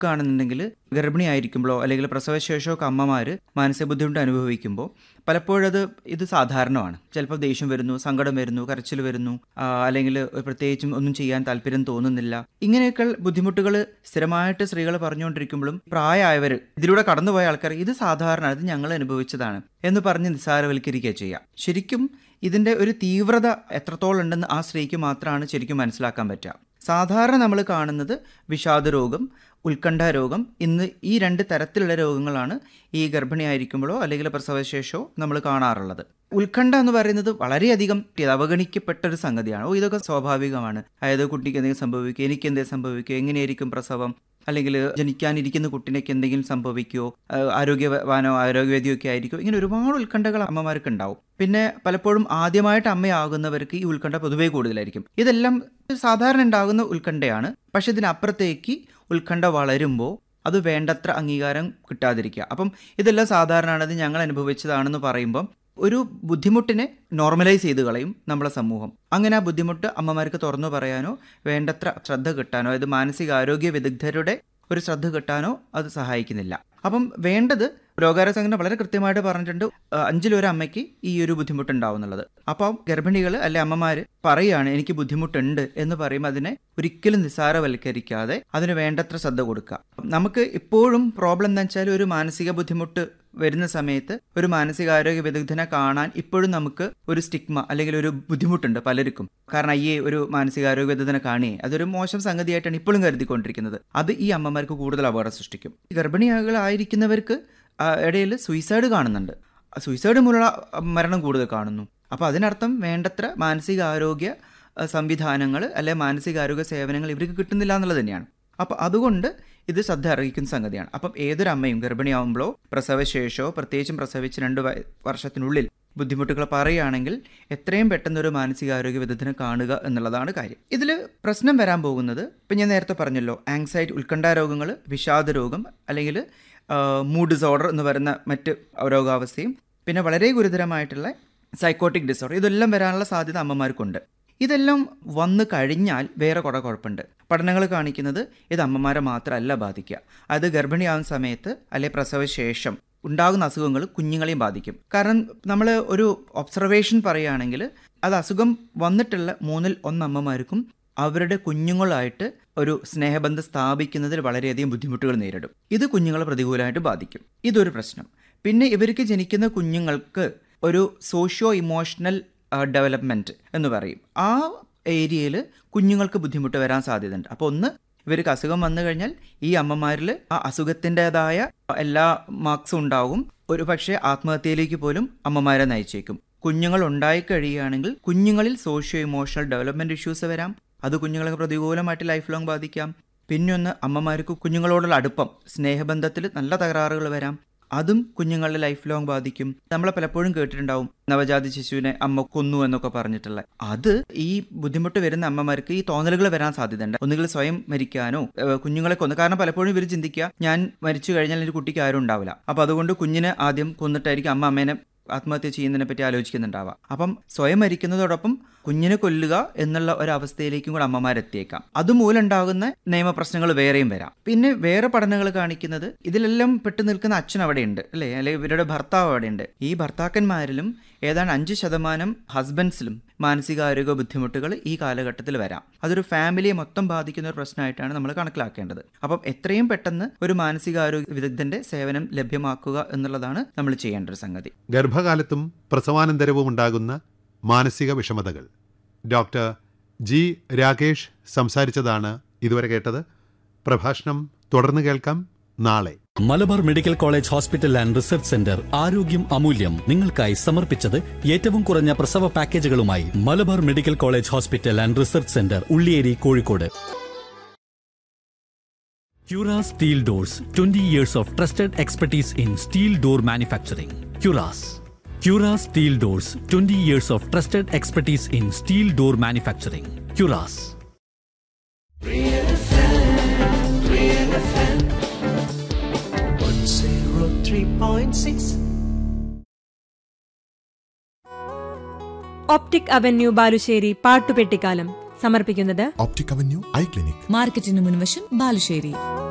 കാണുന്നുണ്ടെങ്കിൽ ഗർഭിണിയായിരിക്കുമ്പോഴോ അല്ലെങ്കിൽ പ്രസവശേഷമൊക്കെ അമ്മമാർ മാനസിക ബുദ്ധിമുട്ട് അനുഭവിക്കുമ്പോൾ പലപ്പോഴത് ഇത് സാധാരണമാണ് ചിലപ്പോൾ ദേഷ്യം വരുന്നു സങ്കടം വരുന്നു കരച്ചിൽ വരുന്നു ആ, അല്ലെങ്കിൽ പ്രത്യേകിച്ചും ഒന്നും ചെയ്യാൻ താല്പര്യം തോന്നുന്നില്ല ഇങ്ങനെയൊക്കെ ബുദ്ധിമുട്ടുകൾ സ്ഥിരമായിട്ട് സ്ത്രീകൾ പറഞ്ഞുകൊണ്ടിരിക്കുമ്പോഴും പ്രായമായവർ ഇതിലൂടെ കടന്നുപോയ ആൾക്കാർ ഇത് സാധാരണ ഇത് ഞങ്ങൾ അനുഭവിച്ചതാണ് എന്ന് പറഞ്ഞ് നിസ്സാരവൽക്കരിക്കുക ചെയ്യാം ശരിക്കും ഇതിൻ്റെ ഒരു തീവ്രത എത്രത്തോളം ഉണ്ടെന്ന് ആ സ്ത്രീക്ക് മാത്രമാണ് ശരിക്കും മനസ്സിലാക്കാൻ പറ്റുക സാധാരണ നമ്മൾ കാണുന്നത് വിഷാദ രോഗം ഉത്കണ്ഠ രോഗം ഇന്ന് ഈ രണ്ട് തരത്തിലുള്ള രോഗങ്ങളാണ് ഈ ഗർഭിണിയായിരിക്കുമ്പോഴോ അല്ലെങ്കിൽ പ്രസവശേഷമോ നമ്മൾ കാണാറുള്ളത് ഉത്കണ്ഠ എന്ന് പറയുന്നത് വളരെയധികം അവഗണിക്കപ്പെട്ട ഒരു സംഗതിയാണ് ഓ ഇതൊക്കെ സ്വാഭാവികമാണ് അതായത് കുട്ടിക്ക് എന്തെങ്കിലും സംഭവിക്കുക എനിക്ക് എന്തെങ്കിലും സംഭവിക്കുക എങ്ങനെയായിരിക്കും പ്രസവം അല്ലെങ്കിൽ ജനിക്കാനിരിക്കുന്ന കുട്ടിനൊക്കെ എന്തെങ്കിലും സംഭവിക്കുമോ ആഹ് ആരോഗ്യവാനോ ആരോഗ്യവേദിയോ ഒക്കെ ആയിരിക്കും ഇങ്ങനെ ഒരുപാട് ഉത്കണ്ഠകൾ അമ്മമാർക്ക് ഉണ്ടാവും പിന്നെ പലപ്പോഴും ആദ്യമായിട്ട് അമ്മയാകുന്നവർക്ക് ഈ ഉത്കണ്ഠ പൊതുവേ കൂടുതലായിരിക്കും ഇതെല്ലാം സാധാരണ ഉണ്ടാകുന്ന ഉത്കണ്ഠയാണ് പക്ഷെ ഇതിനപ്പുറത്തേക്ക് ഉത്കണ്ഠ വളരുമ്പോൾ അത് വേണ്ടത്ര അംഗീകാരം കിട്ടാതിരിക്കുക അപ്പം ഇതെല്ലാം സാധാരണയാണ് ഇത് ഞങ്ങൾ അനുഭവിച്ചതാണെന്ന് പറയുമ്പം ഒരു ബുദ്ധിമുട്ടിനെ നോർമലൈസ് ചെയ്ത് കളയും നമ്മളെ സമൂഹം അങ്ങനെ ആ ബുദ്ധിമുട്ട് അമ്മമാർക്ക് തുറന്നു പറയാനോ വേണ്ടത്ര ശ്രദ്ധ കിട്ടാനോ അതായത് മാനസികാരോഗ്യ വിദഗ്ധരുടെ ഒരു ശ്രദ്ധ കിട്ടാനോ അത് സഹായിക്കുന്നില്ല അപ്പം വേണ്ടത് രോഗാരോഗ്യ സംഘടന വളരെ കൃത്യമായിട്ട് പറഞ്ഞിട്ടുണ്ട് ആ, അഞ്ചിലൊരു അമ്മയ്ക്ക് ഈ ഒരു ബുദ്ധിമുട്ടുണ്ടാവും എന്നുള്ളത് അപ്പം ഗർഭിണികൾ അല്ലെ അമ്മമാർ പറയുകയാണ് എനിക്ക് ബുദ്ധിമുട്ടുണ്ട് എന്ന് പറയുമ്പോൾ അതിനെ ഒരിക്കലും നിസ്സാരവൽക്കരിക്കാതെ അതിന് വേണ്ടത്ര ശ്രദ്ധ കൊടുക്കുക നമുക്ക് ഇപ്പോഴും പ്രോബ്ലം എന്താ വെച്ചാൽ ഒരു മാനസിക ബുദ്ധിമുട്ട് വരുന്ന സമയത്ത് ഒരു മാനസികാരോഗ്യ വിദഗ്ധനെ കാണാൻ ഇപ്പോഴും നമുക്ക് ഒരു സ്റ്റിഗ്മ അല്ലെങ്കിൽ ഒരു ബുദ്ധിമുട്ടുണ്ട് പലർക്കും കാരണം അയ്യേ ഒരു മാനസികാരോഗ്യ വിദഗ്ധനെ കാണിയേ അതൊരു മോശം സംഗതിയായിട്ടാണ് ഇപ്പോഴും കരുതിക്കൊണ്ടിരിക്കുന്നത് അത് ഈ അമ്മമാർക്ക് കൂടുതൽ അപകടം സൃഷ്ടിക്കും ഗർഭിണികളായിരിക്കുന്നവർക്ക് ആ, ഇടയിൽ സൂയിസൈഡ് കാണുന്നുണ്ട് സൂയിസൈഡ് മൂലമുള്ള മരണം കൂടുതൽ കാണുന്നു അപ്പോൾ അതിനർത്ഥം വേണ്ടത്ര മാനസികാരോഗ്യ ആ, സംവിധാനങ്ങൾ അല്ലെ മാനസികാരോഗ്യ സേവനങ്ങൾ ഇവർക്ക് കിട്ടുന്നില്ല എന്നുള്ളത് തന്നെയാണ് അപ്പോൾ അതുകൊണ്ട് ഇത് ശ്രദ്ധ അർഹിക്കുന്ന സംഗതിയാണ് അപ്പം ഏതൊരു അമ്മയും ഗർഭിണിയാവുമ്പോഴോ പ്രസവശേഷമോ പ്രത്യേകിച്ചും പ്രസവിച്ച് രണ്ട് വയ- വർഷത്തിനുള്ളിൽ ബുദ്ധിമുട്ടുകൾ പറയുകയാണെങ്കിൽ എത്രയും പെട്ടെന്ന് ഒരു മാനസികാരോഗ്യ വിദഗ്ധനെ കാണുക എന്നുള്ളതാണ് കാര്യം ഇതിൽ പ്രശ്നം വരാൻ പോകുന്നത് ഇപ്പം ഞാൻ നേരത്തെ പറഞ്ഞല്ലോ ആങ്സൈറ്റി ഉത്കണ്ഠ രോഗങ്ങൾ വിഷാദ രോഗം അല്ലെങ്കിൽ മൂഡ് ഡിസോർഡർ എന്ന് പറയുന്ന മറ്റ് രോഗാവസ്ഥയും പിന്നെ വളരെ ഗുരുതരമായിട്ടുള്ള സൈക്കോട്ടിക് ഡിസോർഡർ ഇതെല്ലാം വരാനുള്ള സാധ്യത അമ്മമാർക്കുണ്ട് ഇതെല്ലാം വന്നു കഴിഞ്ഞാൽ വേറെ കുറേ കുഴപ്പമുണ്ട് പഠനങ്ങൾ കാണിക്കുന്നത് ഇത് അമ്മമാരെ മാത്രമല്ല ബാധിക്കുക അത് ഗർഭിണിയാവുന്ന സമയത്ത് അല്ലെ പ്രസവശേഷം ഉണ്ടാകുന്ന അസുഖങ്ങൾ കുഞ്ഞുങ്ങളെയും ബാധിക്കും കാരണം നമ്മൾ ഒരു ഒബ്സർവേഷൻ പറയുകയാണെങ്കിൽ അത് അസുഖം വന്നിട്ടുള്ള മൂന്നിൽ ഒന്ന് അമ്മമാർക്കും അവരുടെ കുഞ്ഞുങ്ങളായിട്ട് ഒരു സ്നേഹബന്ധം സ്ഥാപിക്കുന്നതിൽ വളരെയധികം ബുദ്ധിമുട്ടുകൾ നേരിടും ഇത് കുഞ്ഞുങ്ങളെ പ്രതികൂലമായിട്ട് ബാധിക്കും ഇതൊരു പ്രശ്നം പിന്നെ ഇവർക്ക് ജനിക്കുന്ന കുഞ്ഞുങ്ങൾക്ക് ഒരു സോഷ്യോ ഇമോഷണൽ ഡെവലപ്മെൻറ്റ് എന്ന് പറയും ആ ഏരിയയിൽ കുഞ്ഞുങ്ങൾക്ക് ബുദ്ധിമുട്ട് വരാൻ സാധ്യതയുണ്ട് അപ്പോൾ ഒന്ന് ഇവർക്ക് അസുഖം വന്നു കഴിഞ്ഞാൽ ഈ അമ്മമാരിൽ ആ അസുഖത്തിൻ്റെതായ എല്ലാ മാർക്സും ഉണ്ടാവും ഒരു പക്ഷേ ആത്മഹത്യയിലേക്ക് പോലും അമ്മമാരെ നയിച്ചേക്കും കുഞ്ഞുങ്ങൾ ഉണ്ടായി കഴിയുകയാണെങ്കിൽ കുഞ്ഞുങ്ങളിൽ സോഷ്യോ ഇമോഷണൽ ഡെവലപ്മെൻറ്റ് ഇഷ്യൂസ് വരാം അത് കുഞ്ഞുങ്ങളെ പ്രതികൂലമായിട്ട് ലൈഫ് ലോങ് ബാധിക്കാം പിന്നെ ഒന്ന് അമ്മമാർക്ക് കുഞ്ഞുങ്ങളോടുള്ള അടുപ്പം സ്നേഹബന്ധത്തിൽ നല്ല തകരാറുകൾ വരാം അതും കുഞ്ഞുങ്ങളുടെ ലൈഫ് ലോങ് ബാധിക്കും നമ്മൾ പലപ്പോഴും കേട്ടിട്ടുണ്ടാവും നവജാത ശിശുവിനെ അമ്മ കൊന്നു എന്നൊക്കെ പറഞ്ഞിട്ടുള്ള അത് ഈ ബുദ്ധിമുട്ട് വരുന്ന അമ്മമാർക്ക് ഈ തോന്നലുകൾ വരാൻ സാധ്യതയുണ്ട് ഒന്നുകിൽ സ്വയം മരിക്കാനോ ഏഹ് കുഞ്ഞുങ്ങളെ കൊന്നു കാരണം പലപ്പോഴും ഇവർ ചിന്തിക്കുക ഞാൻ മരിച്ചു കഴിഞ്ഞാൽ ഒരു കുട്ടിക്ക് ആരും ഉണ്ടാവില്ല അപ്പൊ അതുകൊണ്ട് കുഞ്ഞിനെ ആദ്യം കൊന്നിട്ടായിരിക്കും അമ്മ അമ്മേനെ ആത്മഹത്യ ചെയ്യുന്നതിനെ പറ്റി ആലോചിക്കുന്നുണ്ടാവാം അപ്പം സ്വയം മരിക്കുന്നതോടൊപ്പം കുഞ്ഞിനെ കൊല്ലുക എന്നുള്ള ഒരു അവസ്ഥയിലേക്കും കൂടെ അമ്മമാരെത്തിയേക്കാം അതുമൂലം ഉണ്ടാകുന്ന നിയമപ്രശ്നങ്ങൾ വേറെയും വരാം പിന്നെ വേറെ പഠനങ്ങൾ കാണിക്കുന്നത് ഇതിലെല്ലാം പെട്ടു നിൽക്കുന്ന അച്ഛൻ അവിടെയുണ്ട് അല്ലേ അല്ലെങ്കിൽ ഇവരുടെ ഭർത്താവ് അവിടെയുണ്ട് ഈ ഭർത്താക്കന്മാരിലും ഏതാണ്ട് അഞ്ച് ശതമാനം ഹസ്ബൻഡ്സിലും മാനസികാരോഗ്യ ബുദ്ധിമുട്ടുകൾ ഈ കാലഘട്ടത്തിൽ വരാം അതൊരു ഫാമിലിയെ മൊത്തം ബാധിക്കുന്ന ഒരു പ്രശ്നമായിട്ടാണ് നമ്മൾ കണക്കിലാക്കേണ്ടത് അപ്പം എത്രയും പെട്ടെന്ന് ഒരു മാനസികാരോഗ്യ വിദഗ്ധന്റെ സേവനം ലഭ്യമാക്കുക എന്നുള്ളതാണ് നമ്മൾ ചെയ്യേണ്ട ഒരു സംഗതി ഗർഭകാലത്തും പ്രസവാനന്തരവും ഉണ്ടാകുന്ന മാനസിക വിഷമതകൾ ഡോക്ടർ ജി രാകേഷ് സംസാരിച്ചതാണ് ഇതുവരെ കേട്ടത് പ്രഭാഷണം തുടർന്ന് കേൾക്കാം നാളെ Malabar medical college hospital and research centre ആരോഗ്യം അമൂല്യം നിങ്ങൾക്കായി സമർപ്പിച്ചത് ഏറ്റവും കുറഞ്ഞ പ്രസവ പാക്കേജുകളുമായി Malabar medical college hospital and research centre Ulliyeri Kozhikode Cura Steel Doors 20 years of trusted expertise in steel door manufacturing. Curas. Cura Steel Doors 20 years of trusted expertise in steel door manufacturing. Curas. zero three point six. Optic avenue Balussery പാട്ടുപെട്ടിക്കാലം സമർപ്പിക്കുന്നത് optic avenue eye clinic മാർക്കറ്റിന് മുൻവശം ബാലുശ്ശേരി